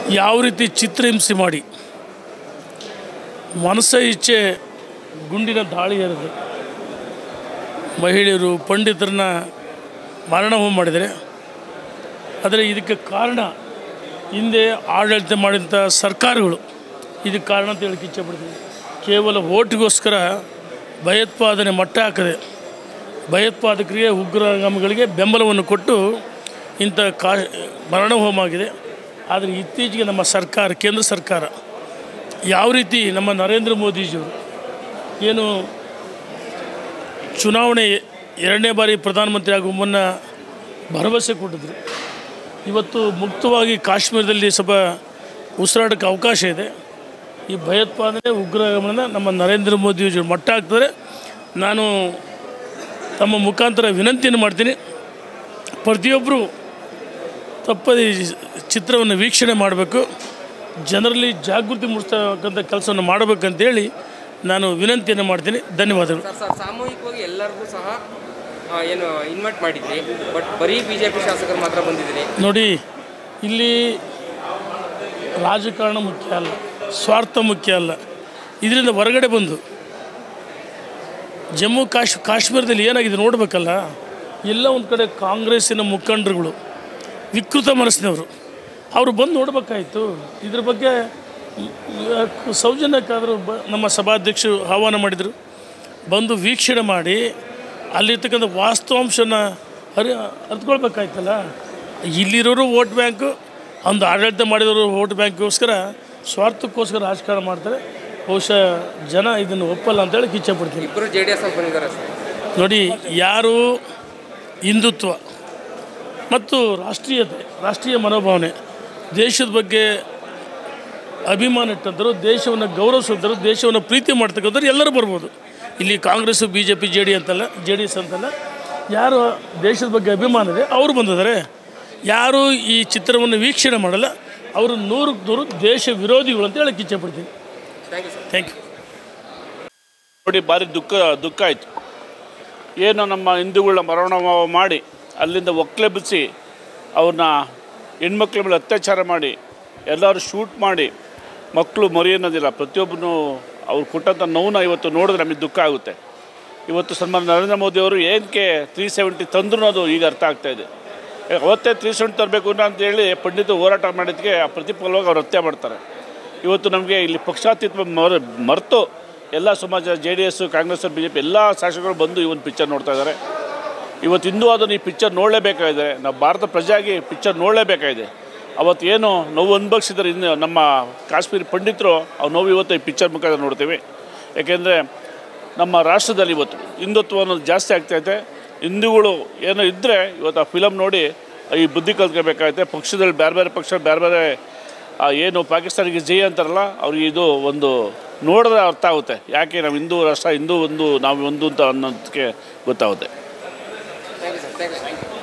ಯಾವ ರೀತಿ ಚಿತ್ರಹಿಂಸೆ ಮಾಡಿ ಮನಸ್ಸ ಇಚ್ಛೆ ಗುಂಡಿನ ದಾಳಿ ಎರೆದು ಮಹಿಳೆಯರು ಪಂಡಿತರನ್ನ ಮಾರಣ ಹೋಮ ಮಾಡಿದರೆ ಆದರೆ ಇದಕ್ಕೆ ಕಾರಣ ಹಿಂದೆ ಆಡಳಿತ ಮಾಡಿದಂಥ ಸರ್ಕಾರಗಳು ಇದಕ್ಕೆ ಕಾರಣ ಅಂತ ಹೇಳಕ್ಕೆ ಇಚ್ಛೆಪಡ್ತೀನಿ ಕೇವಲ ಓಟಿಗೋಸ್ಕರ ಭಯೋತ್ಪಾದನೆ ಮಟ್ಟ ಹಾಕದೆ ಭಯೋತ್ಪಾದಕರಿಗೆ ಉಗ್ರಗಾಮಿಗಳಿಗೆ ಬೆಂಬಲವನ್ನು ಕೊಟ್ಟು ಇಂಥ ಕಾ ಮರಣ ಹೋಮ ಆಗಿದೆ ಆದರೆ ಇತ್ತೀಚೆಗೆ ನಮ್ಮ ಸರ್ಕಾರ ಕೇಂದ್ರ ಸರ್ಕಾರ ಯಾವ ರೀತಿ ನಮ್ಮ ನರೇಂದ್ರ ಮೋದಿಜಿಯವರು ಏನು ಚುನಾವಣೆ ಎರಡನೇ ಬಾರಿ ಪ್ರಧಾನಮಂತ್ರಿ ಆಗುವ ಮುನ್ನ ಭರವಸೆ ಕೊಟ್ಟಿದ್ರು ಇವತ್ತು ಮುಕ್ತವಾಗಿ ಕಾಶ್ಮೀರದಲ್ಲಿ ಸ್ವಲ್ಪ ಉಸಿರಾಟಕ್ಕೆ ಅವಕಾಶ ಇದೆ ಈ ಭಯೋತ್ಪಾದನೆ ಉಗ್ರಗಮನ ನಮ್ಮ ನರೇಂದ್ರ ಮೋದಿಯವರು ಮಟ್ಟ ಹಾಕ್ತಾರೆ ನಾನು ತಮ್ಮ ಮುಖಾಂತರ ವಿನಂತಿಯನ್ನು ಮಾಡ್ತೀನಿ ಪ್ರತಿಯೊಬ್ಬರು ತಪ್ಪದೆ ಈ ಚಿತ್ರವನ್ನು ವೀಕ್ಷಣೆ ಮಾಡಬೇಕು ಜನರಲ್ಲಿ ಜಾಗೃತಿ ಮೂಡಿಸ್ತಕ್ಕಂಥ ಕೆಲಸವನ್ನು ಮಾಡಬೇಕಂತೇಳಿ ನಾನು ವಿನಂತಿಯನ್ನು ಮಾಡ್ತೀನಿ ಧನ್ಯವಾದಗಳು ಸರ್ ಸರ್ ಸಾಮೂಹಿಕವಾಗಿ ಎಲ್ಲರಿಗೂ ಸಹ ಆ, ಏನು ಇನ್ವೈಟ್ ಮಾಡಿದ್ರಿ ಬಟ್ ಬರೀ ಬಿ ಜೆ ಪಿ ಶಾಸಕರು ಮಾತ್ರ ಬಂದಿದ್ದೀರಿ ನೋಡಿ ಇಲ್ಲಿ ರಾಜಕಾರಣ ಮುಖ್ಯ ಅಲ್ಲ ಸ್ವಾರ್ಥ ಮುಖ್ಯ ಅಲ್ಲ ಇದರಿಂದ ಹೊರಗಡೆ ಬಂದು ಜಮ್ಮು ಕಾಶ್ ಕಾಶ್ಮೀರದಲ್ಲಿ ಏನಾಗಿದೆ ನೋಡಬೇಕಲ್ಲ ಎಲ್ಲ ಒಂದು ಕಡೆ ಕಾಂಗ್ರೆಸ್ಸಿನ ಮುಖಂಡರುಗಳು ವಿಕೃತ ಮನಸ್ಸಿನವರು ಅವರು ಬಂದು ನೋಡಬೇಕಾಯ್ತು ಇದ್ರ ಬಗ್ಗೆ ಸೌಜನ್ಯಕ್ಕಾದರೂ ಬ ನಮ್ಮ ಸಭಾಧ್ಯಕ್ಷರು ಆಹ್ವಾನ ಮಾಡಿದರು ಬಂದು ವೀಕ್ಷಣೆ ಮಾಡಿ ಅಲ್ಲಿರ್ತಕ್ಕಂಥ ವಾಸ್ತವಾಂಶನ ಅರಿ ಅರ್ತ್ಕೊಳ್ಬೇಕಾಯ್ತಲ್ಲ ಇಲ್ಲಿರೋರು ವೋಟ್ ಬ್ಯಾಂಕು ಒಂದು ಆಡಳಿತ ಮಾಡಿದವರು ವೋಟ್ ಬ್ಯಾಂಕ್ಗೋಸ್ಕರ ಸ್ವಾರ್ಥಕ್ಕೋಸ್ಕರ ರಾಜಕಾರಣ ಮಾಡ್ತಾರೆ ಬಹುಶಃ ಜನ ಇದನ್ನು ಒಪ್ಪಲ್ಲ ಅಂತೇಳಿ ಇಚ್ಛೆ ಪಡ್ತೀನಿ ಇಬ್ಬರು ಜೆ ಡಿ ಎಸ್ ಅವ್ರು ಬಂದಿದ್ದಾರೆ ಸರ್ ನೋಡಿ ಯಾರು ಹಿಂದುತ್ವ ಮತ್ತು ರಾಷ್ಟ್ರೀಯತೆ ರಾಷ್ಟ್ರೀಯ ಮನೋಭಾವನೆ ದೇಶದ ಬಗ್ಗೆ ಅಭಿಮಾನ ಇಟ್ಟಂಥವ್ರು ದೇಶವನ್ನು ಗೌರವಿಸಿದ್ರು ದೇಶವನ್ನು ಪ್ರೀತಿ ಮಾಡ್ತಕ್ಕಂಥವ್ರು ಎಲ್ಲರೂ ಬರ್ಬೋದು ಇಲ್ಲಿ Congress B J P J D ಅಂತಲ್ಲ ಜೆ ಡಿ ಎಸ್ ಅಂತಲ್ಲ ಯಾರು ದೇಶದ ಬಗ್ಗೆ ಅಭಿಮಾನ ಇದೆ ಅವರು ಬಂದಿದ್ದಾರೆ ಯಾರು ಈ ಚಿತ್ರವನ್ನು ವೀಕ್ಷಣೆ ಮಾಡಲ್ಲ ಅವರು ನೂರಕ್ಕೆ ನೂರು ದೇಶ ವಿರೋಧಿಗಳು ಅಂತ ಹೇಳಕ್ಕೆ ಇಚ್ಛೆ ಪಡ್ತೀನಿ thank you sir thank you ನೋಡಿ ಭಾರಿ ದುಃಖ ದುಃಖ ಆಯಿತು ಏನು ನಮ್ಮ ಹಿಂದೂಗಳನ್ನ ಮರಣ ಮಾಡಿ ಅಲ್ಲಿಂದ ಒಕ್ಲೆಬ್ಬಿಸಿ ಅವ್ರನ್ನ ಹೆಣ್ಮಕ್ಳ ಮೇಲೆ ಅತ್ಯಾಚಾರ ಮಾಡಿ ಎಲ್ಲರೂ ಶೂಟ್ ಮಾಡಿ ಮಕ್ಕಳು ಮರಿ ಅನ್ನೋದಿಲ್ಲ ಪ್ರತಿಯೊಬ್ಬನು ಅವ್ರು ಕೊಟ್ಟಂಥ ನೋವನ್ನ ಇವತ್ತು ನೋಡಿದ್ರೆ ನಮಗೆ ದುಃಖ ಆಗುತ್ತೆ ಇವತ್ತು ಸನ್ಮಾನ ನರೇಂದ್ರ ಮೋದಿ ಅವರು ಏನಕ್ಕೆ ತ್ರೀ ಸೆವೆಂಟಿ ತಂದ್ರು ಅನ್ನೋದು ಈಗ ಅರ್ಥ ಆಗ್ತಾ ಇದೆ ಅವತ್ತೇ ತ್ರೀ ಸೆವೆಂಟಿ ತರಬೇಕು ಅಂತ ಹೇಳಿ ಪಂಡಿತ ಹೋರಾಟ ಮಾಡಿದ್ದಕ್ಕೆ ಆ ಪ್ರತಿಫಲವಾಗಿ ಅವ್ರು ಹತ್ಯೆ ಮಾಡ್ತಾರೆ ಇವತ್ತು ನಮಗೆ ಇಲ್ಲಿ ಪಕ್ಷಾತೀತ ಮರ ಮರೆತು ಎಲ್ಲ ಸಮಾಜ J D S Congress B J P ಎಲ್ಲ ಶಾಸಕರು ಬಂದು ಈ ಒಂದು ಪಿಕ್ಚರ್ ನೋಡ್ತಾ ಇದ್ದಾರೆ ಇವತ್ತು ಹಿಂದೂ ಅದನ್ನು ಈ ಪಿಕ್ಚರ್ ನೋಡಲೇಬೇಕಾಗಿದೆ ನಾವು ಭಾರತ ಪ್ರಜೆಯಾಗಿ ಪಿಕ್ಚರ್ ನೋಡಲೇಬೇಕಾಗಿದೆ ಅವತ್ತು ಏನು ನೋವು ಅನುಭವಿಸಿದ್ದಾರೆ ಇನ್ನು ನಮ್ಮ ಕಾಶ್ಮೀರಿ ಪಂಡಿತರು ಅವ್ರು ನೋವು ಇವತ್ತು ಈ ಪಿಕ್ಚರ್ ಮುಖಾಂತರ ನೋಡ್ತೀವಿ ಯಾಕೆಂದರೆ ನಮ್ಮ ರಾಷ್ಟ್ರದಲ್ಲಿ ಇವತ್ತು ಹಿಂದುತ್ವ ಅನ್ನೋದು ಜಾಸ್ತಿ ಆಗ್ತೈತೆ ಹಿಂದೂಗಳು ಏನೋ ಇದ್ದರೆ ಇವತ್ತು ಆ ಫಿಲಮ್ ನೋಡಿ ಈ ಬುದ್ಧಿ ಕಲ್ತ್ಕೋಬೇಕಾಗತ್ತೆ ಪಕ್ಷದಲ್ಲಿ ಬೇರೆ ಬೇರೆ ಪಕ್ಷ ಬೇರೆ ಬೇರೆ ಆ ಏನು ಪಾಕಿಸ್ತಾನಿಗೆ ಜೈ ಅಂತಾರಲ್ಲ ಅವ್ರಿಗೆ ಇದು ಒಂದು ನೋಡಿದ್ರೆ ಅರ್ಥ ಆಗುತ್ತೆ ಯಾಕೆ ನಾವು ಹಿಂದೂ ರಾಷ್ಟ್ರ ಹಿಂದೂ ಒಂದು ನಾವು ಒಂದು ಅಂತ ಅನ್ನೋದಕ್ಕೆ ಗೊತ್ತಾಗುತ್ತೆ thank you sir thank you